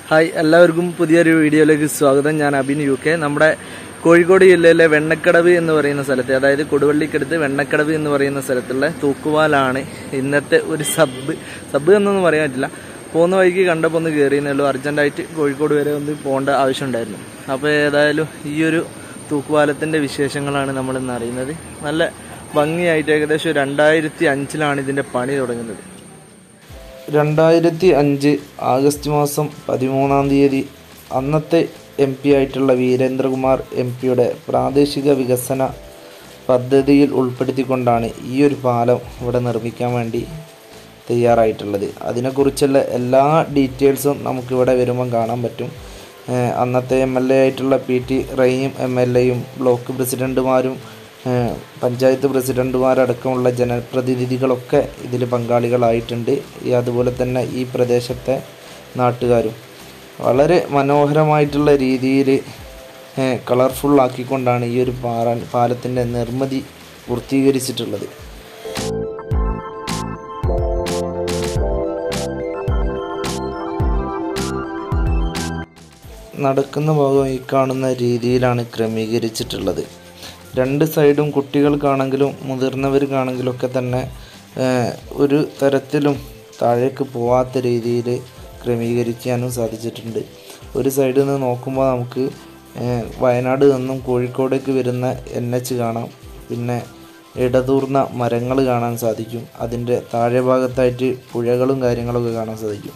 Hi എല്ലാവർക്കും പുതിയൊരു വീഡിയോയിലേക്ക് സ്വാഗതം ഞാൻ അബിൻ യു കെ നമ്മുടെ കോഴിക്കോട് ജില്ലയിലെ വെണ്ണക്കടവ് എന്ന് പറയുന്ന സ്ഥലത്ത് അതായത് കൊടുവള്ളിക്കടുത്ത് വെണ്ണക്കടവ് എന്ന് പറയുന്ന സ്ഥലത്തുള്ള തൂക്കുവാലാണ് ഇന്നത്തെ ഒരു സബ് സബ് എന്നൊന്നും പറയാൻ പറ്റില്ല പോകുന്ന വഴിക്ക് കണ്ടപ്പോൾ ഒന്ന് കയറിയെന്നേ ഉള്ളൂ അർജൻറ്റായിട്ട് കോഴിക്കോട് വരെ ഒന്ന് പോകേണ്ട ആവശ്യമുണ്ടായിരുന്നു അപ്പോൾ ഏതായാലും ഈ ഒരു തൂക്കുപാലത്തിൻ്റെ വിശേഷങ്ങളാണ് നമ്മൾ ഇന്ന് അറിയുന്നത് നല്ല ഭംഗിയായിട്ട് ഏകദേശം രണ്ടായിരത്തി അഞ്ചിലാണ് ഇതിൻ്റെ പണി തുടങ്ങുന്നത് രണ്ടായിരത്തി അഞ്ച് ആഗസ്റ്റ് മാസം പതിമൂന്നാം തീയതി അന്നത്തെ എം പി ആയിട്ടുള്ള വീരേന്ദ്രകുമാർ എം പിയുടെ പ്രാദേശിക വികസന പദ്ധതിയിൽ ഉൾപ്പെടുത്തിക്കൊണ്ടാണ് ഈ ഒരു പാലം ഇവിടെ നിർമ്മിക്കാൻ വേണ്ടി തയ്യാറായിട്ടുള്ളത് അതിനെക്കുറിച്ചുള്ള എല്ലാ ഡീറ്റെയിൽസും നമുക്കിവിടെ വരുമ്പം കാണാൻ പറ്റും ഏഹ് അന്നത്തെ എം എൽ എ ആയിട്ടുള്ള P T Rahim M L എയും ബ്ലോക്ക് പ്രസിഡൻറ്റുമാരും ഏഹ് പഞ്ചായത്ത് പ്രസിഡൻറ്റുമാരടക്കമുള്ള ജനപ്രതിനിധികളൊക്കെ ഇതിൽ പങ്കാളികളായിട്ടുണ്ട് ഈ അതുപോലെ തന്നെ ഈ പ്രദേശത്തെ നാട്ടുകാരും വളരെ മനോഹരമായിട്ടുള്ള രീതിയിൽ കളർഫുൾ ആക്കിക്കൊണ്ടാണ് ഈ ഒരു പാറ പാലത്തിൻ്റെ നിർമ്മിതി പൂർത്തീകരിച്ചിട്ടുള്ളത് നടക്കുന്ന ഭാഗം ഈ കാണുന്ന രീതിയിലാണ് ക്രമീകരിച്ചിട്ടുള്ളത് രണ്ട് സൈഡും കുട്ടികൾക്കാണെങ്കിലും മുതിർന്നവർക്കാണെങ്കിലും ഒക്കെ തന്നെ ഏഹ്, ഒരു തരത്തിലും താഴേക്ക് പോവാത്ത രീതിയിൽ ക്രമീകരിക്കാനും സാധിച്ചിട്ടുണ്ട് ഒരു സൈഡിൽ നിന്ന് നോക്കുമ്പോൾ നമുക്ക് ഏഹ്, വയനാട് നിന്നും കോഴിക്കോടേക്ക് വരുന്ന എൻ എച്ച് കാണാം പിന്നെ ഇടതൂർന്ന മരങ്ങൾ കാണാൻ സാധിക്കും അതിൻ്റെ താഴെ ഭാഗത്തായിട്ട് പുഴകളും കാര്യങ്ങളൊക്കെ കാണാൻ സാധിക്കും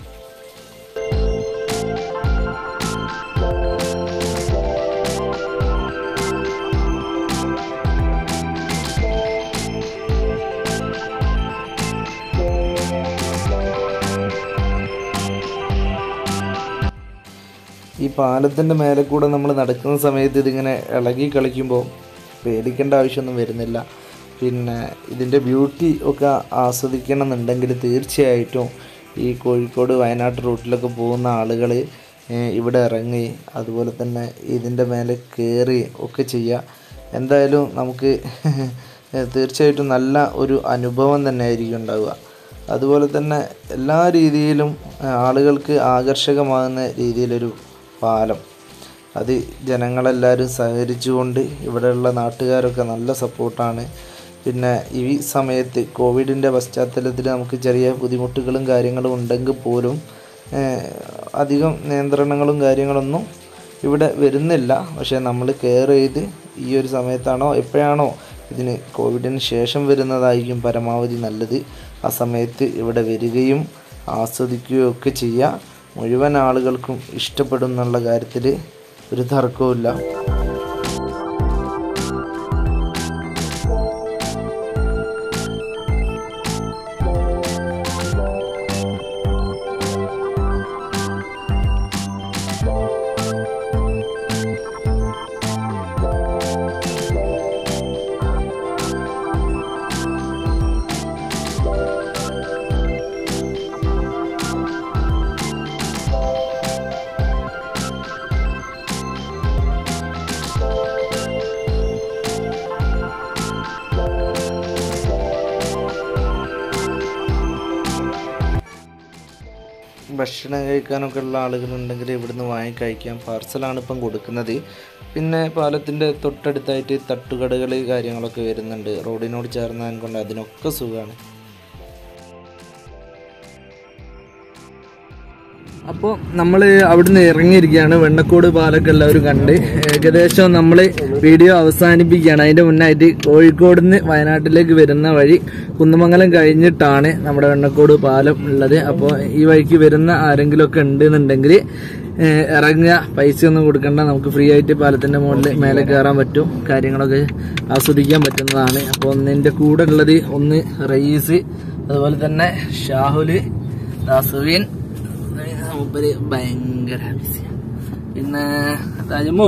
ഈ പാലത്തിൻ്റെ മേലെ കൂടെ നമ്മൾ നടക്കുന്ന സമയത്ത് ഇതിങ്ങനെ ഇളകി കളിക്കുമ്പോൾ പേടിക്കേണ്ട ആവശ്യമൊന്നും വരുന്നില്ല പിന്നെ ഇതിൻ്റെ ബ്യൂട്ടി ഒക്കെ ആസ്വദിക്കണം എന്നുണ്ടെങ്കിൽ തീർച്ചയായിട്ടും ഈ കോഴിക്കോട് വയനാട് റൂട്ടിലൊക്കെ പോകുന്ന ആളുകൾ ഇവിടെ ഇറങ്ങി അതുപോലെ തന്നെ ഇതിൻ്റെ മേലെ കയറി ഒക്കെ ചെയ്യുക എന്തായാലും നമുക്ക് തീർച്ചയായിട്ടും നല്ല ഒരു അനുഭവം തന്നെ ആയിരിക്കും ഉണ്ടാവുക അതുപോലെ തന്നെ എല്ലാ രീതിയിലും ആ, ആളുകൾക്ക് ആകർഷകമാകുന്ന രീതിയിലൊരു പാലം അത് ജനങ്ങളെല്ലാവരും സഹകരിച്ചുകൊണ്ട് ഇവിടെയുള്ള നാട്ടുകാരൊക്കെ നല്ല സപ്പോർട്ടാണ് പിന്നെ ഈ സമയത്ത് കോവിഡിൻ്റെ പശ്ചാത്തലത്തിൽ നമുക്ക് ചെറിയ ബുദ്ധിമുട്ടുകളും കാര്യങ്ങളും ഉണ്ടെങ്കിൽ പോലും ഏഹ്, അധികം നിയന്ത്രണങ്ങളും കാര്യങ്ങളൊന്നും ഇവിടെ വരുന്നില്ല പക്ഷേ നമ്മൾ കെയർ ചെയ്ത് ഈ ഒരു സമയത്താണോ എപ്പോഴാണോ ഇതിന് കോവിഡിന് ശേഷം വരുന്നതായിരിക്കും പരമാവധി നല്ലത് ആ സമയത്ത് ഇവിടെ വരികയും ആസ്വദിക്കുകയും ഒക്കെ ചെയ്യുക മുഴുവൻ ആളുകൾക്കും ഇഷ്ടപ്പെടും എന്നുള്ള കാര്യത്തിൽ ഒരു തർക്കവുമില്ല ഭക്ഷണം കഴിക്കാനൊക്കെ ഉള്ള ആളുകളുണ്ടെങ്കിൽ ഇവിടുന്ന് വാങ്ങി കഴിക്കാം പാർസലാണ് ഇപ്പം കൊടുക്കുന്നത് പിന്നെ പാലത്തിൻ്റെ തൊട്ടടുത്തായിട്ട് തട്ടുകടകൾ കാര്യങ്ങളൊക്കെ വരുന്നുണ്ട് റോഡിനോട് ചേർന്നതിനെ കൊണ്ട് അതിനൊക്കെ സുഖമാണ് അപ്പോൾ നമ്മൾ അവിടുന്ന് ഇറങ്ങിയിരിക്കുകയാണ് വെണ്ണക്കോട് പാലൊക്കെ എല്ലാവരും കണ്ട് ഏകദേശം നമ്മൾ വീഡിയോ അവസാനിപ്പിക്കുകയാണ് അതിൻ്റെ മുന്നായിട്ട് കോഴിക്കോട് നിന്ന് വയനാട്ടിലേക്ക് വരുന്ന വഴി കുന്നമംഗലം കഴിഞ്ഞിട്ടാണ് നമ്മുടെ വെണ്ണക്കോട് പാലം ഉള്ളത് അപ്പോൾ ഈ വഴിക്ക് വരുന്ന ആരെങ്കിലും ഒക്കെ ഉണ്ടെന്നുണ്ടെങ്കിൽ ഏഹ്, ഇറങ്ങുക പൈസ ഒന്നും കൊടുക്കണ്ട നമുക്ക് ഫ്രീ ആയിട്ട് പാലത്തിന്റെ മുകളിൽ മേലെ കയറാൻ പറ്റും കാര്യങ്ങളൊക്കെ ആസ്വദിക്കാൻ പറ്റുന്നതാണ് അപ്പോൾ ഒന്നിന്റെ കൂടെ ഉള്ളത് ഒന്ന് റയീസ് അതുപോലെ തന്നെ ഷാഹുല് ദാസുവിൻ മൂപ്പര് ഭയങ്കര ബിസിയാണ് പിന്നെ താജമോ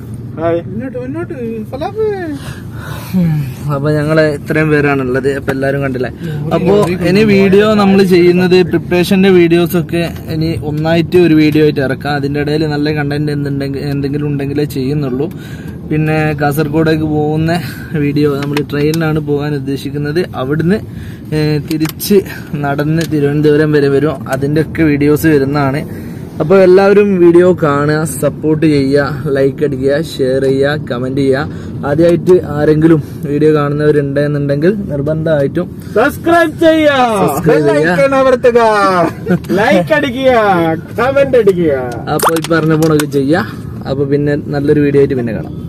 അപ്പൊ ഞങ്ങള് ഇത്രയും പേരാണുള്ളത് അപ്പൊ എല്ലാരും കണ്ടില്ലേ അപ്പൊ ഇനി വീഡിയോ നമ്മൾ ചെയ്യുന്നത് പ്രിപ്പറേഷന്റെ വീഡിയോസ് ഒക്കെ ഇനി ഒന്നായിട്ട് ഒരു വീഡിയോ ആയിട്ട് ഇറക്കാം അതിന്റെ ഇടയിൽ നല്ല കണ്ടന്റ് എന്തുണ്ടെങ്കിൽ എന്തെങ്കിലും ഉണ്ടെങ്കിലേ ചെയ്യുന്നുള്ളൂ പിന്നെ കാസർഗോഡേക്ക് പോകുന്ന വീഡിയോ നമ്മൾ ട്രെയിനിലാണ് പോകാൻ ഉദ്ദേശിക്കുന്നത് അവിടുന്ന് ഏഹ്, തിരിച്ച് നടന്ന് തിരുവനന്തപുരം വരെ വരും അതിൻ്റെ ഒക്കെ വീഡിയോസ് വരുന്നതാണ് അപ്പോൾ എല്ലാവരും വീഡിയോ കാണുക സപ്പോർട്ട് ചെയ്യുക ലൈക്ക് അടിക്കുക ഷെയർ ചെയ്യുക കമന്റ് ചെയ്യുക ആദ്യമായിട്ട് ആരെങ്കിലും വീഡിയോ കാണുന്നവരുണ്ടെന്നുണ്ടെങ്കിൽ നിർബന്ധമായിട്ടും സബ്സ്ക്രൈബ് ചെയ്യാ Subscribe ചെയ്യാ. Bell icon അമർത്തുക ലൈക്ക് അടിക്കുക കമന്റ് അടിക്കുക അപ്പോൾ ഈ പറഞ്ഞ പോണൊക്കെ ചെയ്യുക അപ്പോൾ പിന്നെ നല്ലൊരു വീഡിയോ ആയിട്ട് പിന്നെ കാണാം